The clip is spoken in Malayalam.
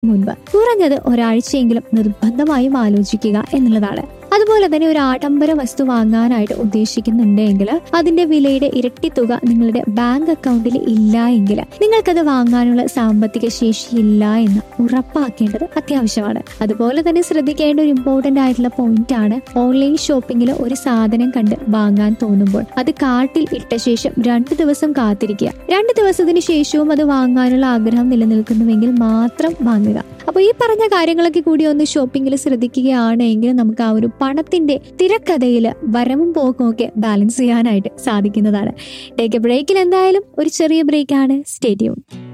മുൻപ് കുറഞ്ഞത് ഒരാഴ്ചയെങ്കിലും നിർബന്ധമായും ആലോചിക്കുക എന്നുള്ളതാണ് അതുപോലെ തന്നെ ഒരു ആഡംബര വസ്തു വാങ്ങാനായിട്ട് ഉദ്ദേശിക്കുന്നുണ്ടെങ്കിൽ അതിന്റെ വിലയുടെ ഇരട്ടി തുക നിങ്ങളുടെ ബാങ്ക് അക്കൗണ്ടിൽ ഇല്ല എങ്കിൽ നിങ്ങൾക്കത് വാങ്ങാനുള്ള സാമ്പത്തിക ശേഷി ഇല്ല എന്ന് ഉറപ്പാക്കേണ്ടത് അത്യാവശ്യമാണ് അതുപോലെ തന്നെ ശ്രദ്ധിക്കേണ്ട ഒരു ഇമ്പോർട്ടന്റ് ആയിട്ടുള്ള പോയിന്റ് ആണ് ഓൺലൈൻ ഷോപ്പിംഗിൽ ഒരു സാധനം കണ്ട് വാങ്ങാൻ തോന്നുമ്പോൾ അത് കാർട്ടിൽ ഇട്ട ശേഷം രണ്ട് ദിവസം കാത്തിരിക്കുക രണ്ട് ദിവസത്തിന് ശേഷവും അത് വാങ്ങാനുള്ള ആഗ്രഹം നിലനിൽക്കുന്നുവെങ്കിൽ മാത്രം വാങ്ങുക അപ്പൊ ഈ പറഞ്ഞ കാര്യങ്ങളൊക്കെ കൂടി ഒന്ന് ഷോപ്പിംഗിൽ ശ്രദ്ധിക്കുകയാണെങ്കിൽ നമുക്ക് ആ ഒരു പണത്തിന്റെ തിരക്കഥയിൽ വരവും പോക്കും ഒക്കെ ബാലൻസ് ചെയ്യാനായിട്ട് സാധിക്കുന്നതാണ് ടേക്ക് എ ബ്രേക്കിൽ എന്തായാലും ഒരു ചെറിയ ബ്രേക്കാണ് സ്റ്റേഡിയം